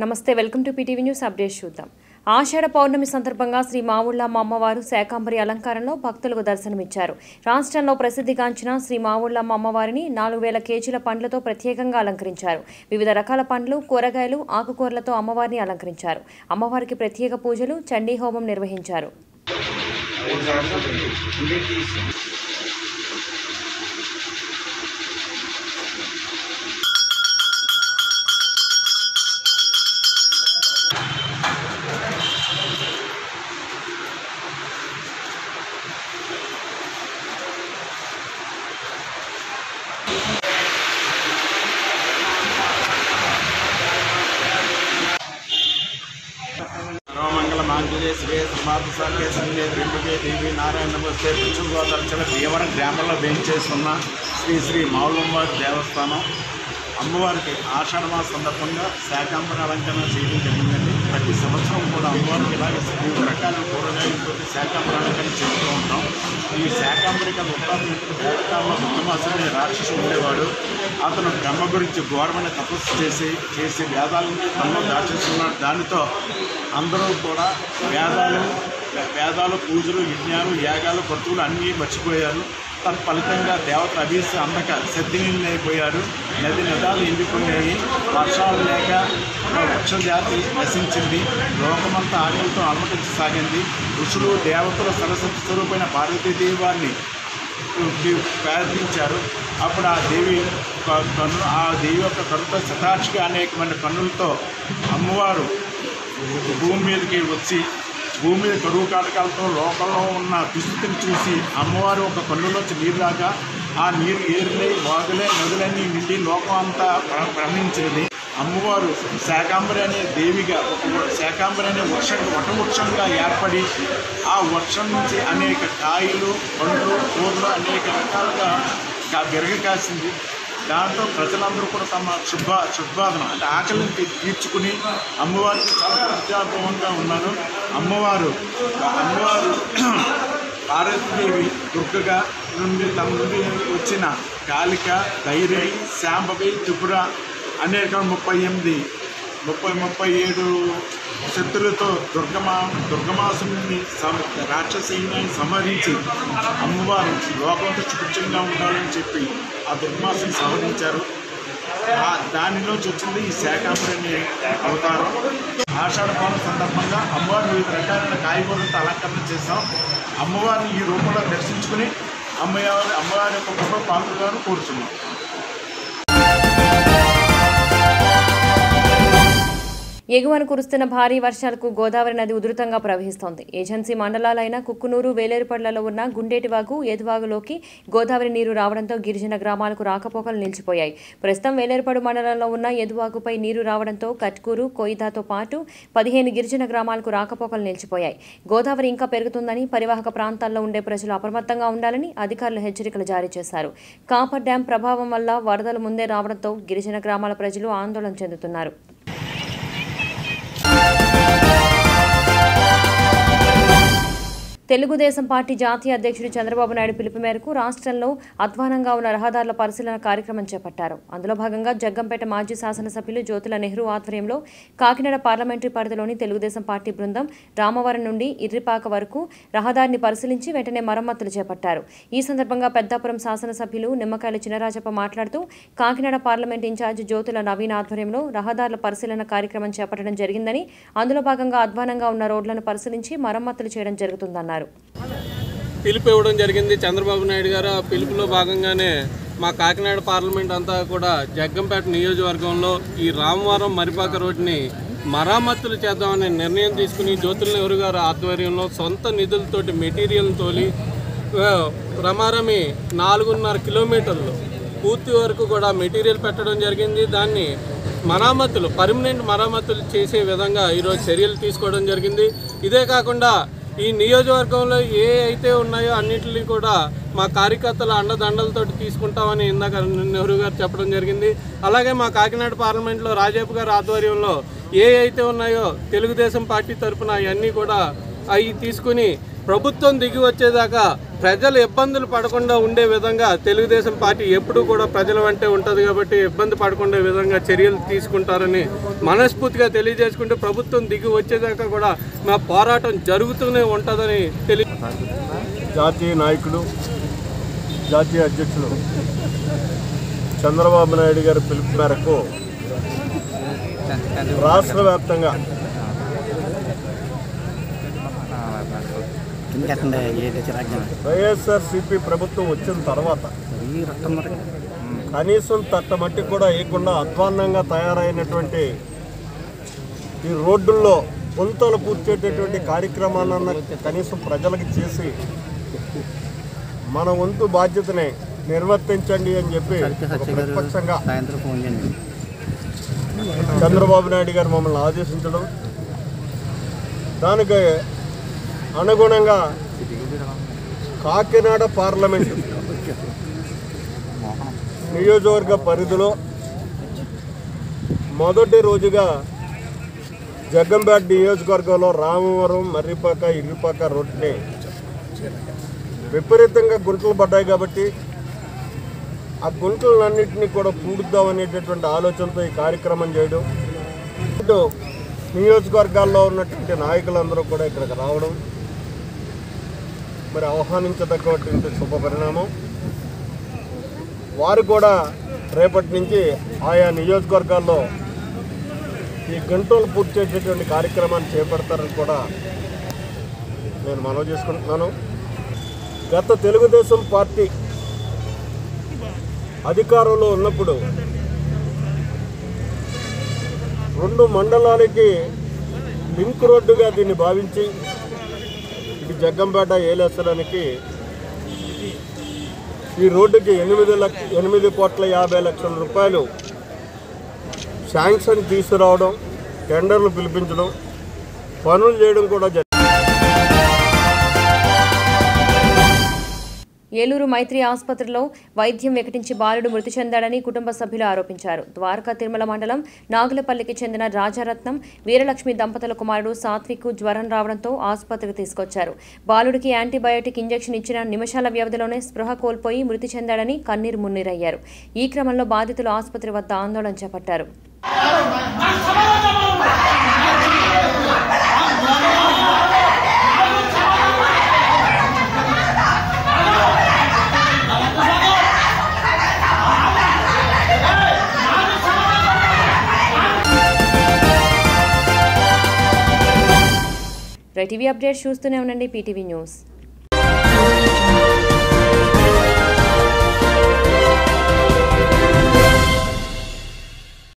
నమస్తే welcome to PTV news update చూద్దాం ఆషాఢ పౌర్ణమి సందర్భంగా శ్రీ మావుళ్ళమ్మ అమ్మవారు శాకాంబరి అలంకారంలో భక్తులకు దర్శనమిచ్చారు రాష్ట్రంలో ప్రసిద్ధిగాంచిన శ్రీ మావుళ్ళమ్మ అమ్మవారిని నాలుగు వేల కేజీల పండ్లతో ప్రత్యేకంగా అలంకరించారు వివిధ రకాల పండ్లు కూరగాయలు ఆకుకూరలతో అమ్మవారిని అలంకరించారు అమ్మవారికి ప్రత్యేక పూజలు చండీ హోమం నిర్వహించారు సర్వమంగళ మాంగళ్య శ్రీ సమాధి సాధ్య సంధ్య త్రింబకే దేవి నారాయణ నమస్తే పశ్చిమ గోదావరి జిల్లా భీమవరం గ్రామంలో వేయించేస్తున్న శ్రీ శ్రీ మావులమ్మవారి దేవస్థానం అమ్మవారికి ఆషాఢ మాస సందర్భంగా శాకాంబర అలంకరణ చేయడం జరిగిందండి ప్రతి సంవత్సరం కూడా అమ్మవారికి ఇలాగే వివిధ రకాల కూరగాయలతో శాకాంబర అలంకరణ చేస్తూ ఉంటాం ఈ శాకాంబరిక ఉత్పాదన వేటకాలంలో ఉత్తమాసుని రాక్షసు ఉండేవాడు అతను బ్రహ్మ గురించి ఘోరమైన తపస్సు చేసి చేసి వేదాలను తనలో దాచేస్తున్నాడు దానితో అందరూ కూడా వేదాలు వేదాలు పూజలు యజ్ఞాలు యాగాలు క్రతువులు అన్నీ మర్చిపోయారు తత్ఫలితంగా దేవతల అభిసి అందక సద్దినీళ్ళు అయిపోయారు నది నదాలు ఎండిపోయాయి వర్షాలు లేక వృక్ష జాతి నశించింది లోకమంతా ఆకలితో అలమటించసాగింది ఋషులు దేవతలు సరస్వతి స్వరూపమైన పార్వతీదేవి వారిని ప్రార్థించారు అప్పుడు ఆ దేవి క- కన్ను ఆ దేవి యొక్క కరుతో శతాక్షిగా అనేకమైన కన్నులతో అమ్మవారు భూమి మీదకి వచ్చి భూమి మీద కరువు కాటకాలతో లోకంలో ఉన్న దుస్థితిని చూసి అమ్మవారు ఒక కన్నులోంచి నీరు రాగా ఆ నీరు ఏరులై వాగులే నదులన్నీ నిండి లోకం అంతా ప్ర- భ్రమించినది అమ్మవారు శాకాంబరి అనే దేవిగా ఒక శాకాంబరి అనే వృక్షం వటవృక్షంగా ఏర్పడి ఆ వృక్షం నుంచి అనేక కాయలు పండ్లు కూరలు అనేక రకాలుగా కా- విరగ కాసింది దాంతో ప్రజలందరూ కూడా తమ శుభ శుద్బాధన అంటే ఆకలిని తీ- తీర్చుకుని అమ్మవారికి చాలా ప్రత్యాభవంగా ఉన్నారు అమ్మవారు అమ్మవారు పార్వతీదేవి దుర్గగా నుండి తమ నుండి వచ్చిన కాళిక ధైర్య శాంబవి త్రిపుర అనేక ముప్పై ఎనిమిది ముప్పై ముప్పై ఏడు శత్రులతో దుర్గమా దుర్గమాసుని సమ రాక్షసీని సంహరించి అమ్మవారు లోకంతో సుభిక్షంగా ఉండాలని చెప్పి ఆ దుర్గమాసుని సంహరించారు ఆ దానిలోంచి వచ్చింది ఈ శాకాంబరి అనే అవతారం ఆషాఢ పౌర్ణమి సందర్భంగా అమ్మవారిని వివిధ రకాలైన కాయగూరలతో అలంకరణ చేస్తాం అమ్మవారిని ఈ రూపంలో దర్శించుకుని అమ్మవారి అమ్మవారి యొక్క కృప పాత్రలను కోరుతున్నాం ఎగువన కురుస్తున్న భారీ వర్షాలకు గోదావరి నది ఉధృతంగా ప్రవహిస్తోంది ఏజెన్సీ మండలాలైన కుక్కునూరు వేలేరుపడ్లలో ఉన్న గుండేటివాగు ఏదువాగులోకి గోదావరి నీరు రావడంతో గిరిజన గ్రామాలకు రాకపోకలు నిలిచిపోయాయి ప్రస్తుతం వేలేరుపడు మండలంలో ఉన్న ఎదువాగుపై నీరు రావడంతో కట్కూరు కొయిదాతో పాటు పదిహేను గిరిజన గ్రామాలకు రాకపోకలు నిలిచిపోయాయి గోదావరి ఇంకా పెరుగుతుందని పరివాహక ప్రాంతాల్లో ఉండే ప్రజలు అప్రమత్తంగా ఉండాలని అధికారులు హెచ్చరికలు జారీ చేశారు కాపర్ డ్యాం ప్రభావం వల్ల వరదలు ముందే రావడంతో గిరిజన గ్రామాల ప్రజలు ఆందోళన చెందుతున్నారు తెలుగుదేశం పార్టీ జాతీయ అధ్యక్షుడు చంద్రబాబు నాయుడు పిలుపు మేరకు రాష్ట్రంలో అధ్వానంగా ఉన్న రహదారుల పరిశీలన కార్యక్రమం చేపట్టారు అందులో భాగంగా జగ్గంపేట మాజీ శాసనసభ్యులు జ్యోతుల నెహ్రూ ఆధ్వర్యంలో కాకినాడ పార్లమెంటరీ పరిధిలోని తెలుగుదేశం పార్టీ బృందం రామవరం నుండి ఇర్రిపాక వరకు రహదారిని పరిశీలించి వెంటనే మరమ్మతులు చేపట్టారు ఈ సందర్భంగా పెద్దాపురం శాసనసభ్యులు నిమ్మకాయల చినరాజప్ప మాట్లాడుతూ కాకినాడ పార్లమెంట్ ఇన్ఛార్జ్ జ్యోతుల నవీన్ ఆధ్వర్యంలో రహదారుల పరిశీలన కార్యక్రమం చేపట్టడం జరిగిందని అందులో భాగంగా అధ్వానంగా ఉన్న రోడ్లను పరిశీలించి మరమ్మతులు చేయడం జరుగుతుందన్నారు పిలుపు ఇవ్వడం జరిగింది చంద్రబాబు నాయుడు గారు ఆ పిలుపులో భాగంగానే మా కాకినాడ పార్లమెంట్ అంతా కూడా జగ్గంపేట నియోజకవర్గంలో ఈ రామవరం మరిపాక రోడ్ని మరామతులు చేద్దామనే నిర్ణయం తీసుకుని జ్యోతుల నెహ్రూ గారు ఆధ్వర్యంలో సొంత నిధులతోటి మెటీరియల్ తోలి ఆ, రమారమి నాలుగున్నర కిలోమీటర్లు పూర్తి వరకు కూడా మెటీరియల్ పెట్టడం జరిగింది దాన్ని మరామతులు పర్మనెంట్ మరామతులు చేసే విధంగా ఈరోజు చర్యలు తీసుకోవడం జరిగింది ఇదే కాకుండా ఈ నియోజకవర్గంలో ఏ అయితే ఉన్నాయో అన్నింటినీ కూడా మా కార్యకర్తల అండదండలతో తీసుకుంటామని ఇందాక నెహ్రూ గారు చెప్పడం జరిగింది అలాగే మా కాకినాడ పార్లమెంట్లో రాజేపు గారి ఆధ్వర్యంలో ఏ అయితే ఉన్నాయో తెలుగుదేశం పార్టీ తరఫున అవన్నీ కూడా అవి తీసుకుని ప్రభుత్వం దిగి వచ్చేదాకా ప్రజలు ఇబ్బందులు పడకుండా ఉండే విధంగా తెలుగుదేశం పార్టీ ఎప్పుడూ కూడా ప్రజల వెంటే ఉంటుంది కాబట్టి ఇబ్బంది పడకుండా విధంగా చర్యలు తీసుకుంటారని మనస్ఫూర్తిగా తెలియజేసుకుంటూ ప్రభుత్వం దిగి వచ్చేదాకా కూడా మా పోరాటం జరుగుతూనే ఉంటుందని తెలియ జాతీయ నాయకులు జాతీయ అధ్యక్షులు చంద్రబాబు నాయుడు గారి పిలుపు మేరకు రాష్ట్ర వ్యాప్తంగా కిందకెక్కండి ఏది చిరాగ్గా వైఎస్ఆర్సీపీ ప్రభుత్వం వచ్చిన తర్వాత ఈ రక్తం మరి కనీసం తట్టమట్టి కూడా వేయకుండా అధ్వాన్నంగా తయారైనటువంటి ఈ రోడ్డుల్లో గుంతలు పూడ్చేటటువంటి కార్యక్రమాలన్న కనీసం ప్రజలకు చేసి మన వంతు బాధ్యతని నిర్వర్తించండి అని చెప్పి ఒక ప్రతిపక్షంగా సాయంత్రం ఫోన్ చేయండి చంద్రబాబు నాయుడు గారు మమ్మల్ని ఆదేశించడం దానికి అనుగుణంగా కాకినాడ పార్లమెంటు నియోజకవర్గ పరిధిలో మొదటి రోజుగా జగ్గంపేట నియోజకవర్గంలో రామవరం మర్రిపాక ఇరుపాక రోడ్ని విపరీతంగా గుంటలు పడ్డాయి కాబట్టి ఆ గుంటలన్నింటినీ కూడా పూడుద్దాం అనేటటువంటి ఆలోచనతో ఈ కార్యక్రమం చేయడం ఇటు నియోజకవర్గాల్లో ఉన్నటువంటి నాయకులందరూ కూడా ఇక్కడికి రావడం మరి ఆహ్వానించదగ్గటువంటి శుభ పరిణామం వారు కూడా రేపటి నుంచి ఆయా నియోజకవర్గాల్లో ఈ గంటలు పూర్తి చేసేటువంటి కార్యక్రమాన్ని చేపడతారని కూడా నేను మనవి చేసుకుంటున్నాను గత తెలుగుదేశం పార్టీ అధికారంలో ఉన్నప్పుడు రెండు మండలాలకి లింక్ రోడ్డుగా దీన్ని భావించి ఇటు జగ్గంపేట ఏలేసడానికి ఈ రోడ్డుకి ఎనిమిది లక్ష ఎనిమిది కోట్ల యాభై లక్షల రూపాయలు శాంక్షన్ తీసుకురావడం టెండర్లు పిలిపించడం పనులు చేయడం కూడా జరిగింది ఏలూరు మైత్రి ఆసుపత్రిలో వైద్యం వికటించి బాలుడు మృతి చెందాడని కుటుంబ సభ్యులు ఆరోపించారు ద్వారకా తిరుమల మండలం నాగులపల్లికి చెందిన రాజారత్నం వీరలక్ష్మి దంపతుల కుమారుడు సాత్విక్ జ్వరం రావడంతో ఆసుపత్రికి తీసుకొచ్చారు బాలుడికి యాంటీబయోటిక్ ఇంజెక్షన్ ఇచ్చిన నిమిషాల వ్యవధిలోనే స్పృహ కోల్పోయి మృతి చెందాడని కన్నీరు మున్నీరయ్యారు ఈ క్రమంలో బాధితులు ఆసుపత్రి వద్ద ఆందోళన చేపట్టారు రైట్ టీవీ అప్డేట్స్ చూస్తూనే ఉండండి పీటీవీ న్యూస్